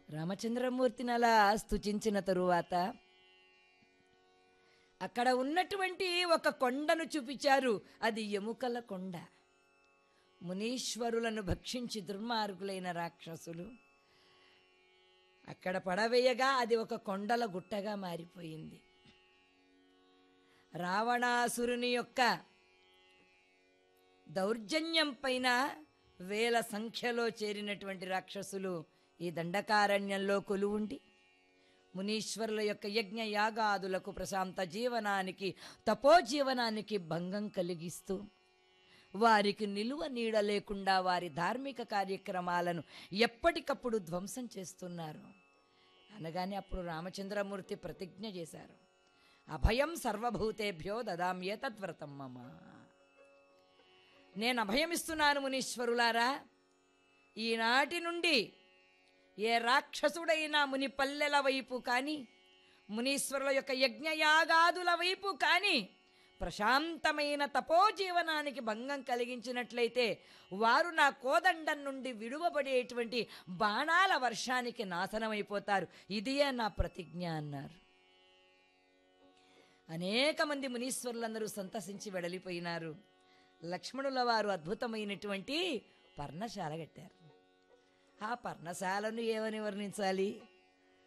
రామచంద్రమూర్తిని అలా స్తుతించిన తరువాత అక్కడ ఉన్నటువంటి ఒక కొండను చూపించారు అది ఎముకల కొండ మునీశ్వరులను భక్షించి దుర్మార్గులైన రాక్షసులు అక్కడ పడవేయగా అది ఒక కొండల గుట్టగా మారిపోయింది రావణాసురుని యొక్క దౌర్జన్యం పైన వేల సంఖ్యలో చేరినటువంటి రాక్షసులు ఈ దండకారణ్యంలో కొలువుండి మునీశ్వరుల యొక్క యజ్ఞ యాగాదులకు ప్రశాంత జీవనానికి తపోజీవనానికి భంగం కలిగిస్తూ వారికి నిలువ నీడ లేకుండా వారి ధార్మిక కార్యక్రమాలను ఎప్పటికప్పుడు ధ్వంసం చేస్తున్నారు అనగానే అప్పుడు రామచంద్రమూర్తి ప్రతిజ్ఞ చేశారు అభయం సర్వభూతేభ్యో దదామ్యే తద్వ్రతం మమ నేను అభయమిస్తున్నాను మునీశ్వరులారా ఈనాటి నుండి ఏ రాక్షసుడైనా ముని పల్లెల వైపు కానీ మునీశ్వరుల యొక్క యజ్ఞయాగాదుల వైపు కానీ ప్రశాంతమైన తపోజీవనానికి భంగం కలిగించినట్లయితే వారు నా కోదండం నుండి విడువబడేటువంటి బాణాల వర్షానికి నాశనమైపోతారు ఇదియే నా ప్రతిజ్ఞ అన్నారు అనేక మంది మునీశ్వరులందరూ సంతసించి వెడలిపోయినారు లక్ష్మణుల వారు అద్భుతమైనటువంటి పర్ణశాల కట్టారు ఆ పర్ణశాలను ఏమని వర్ణించాలి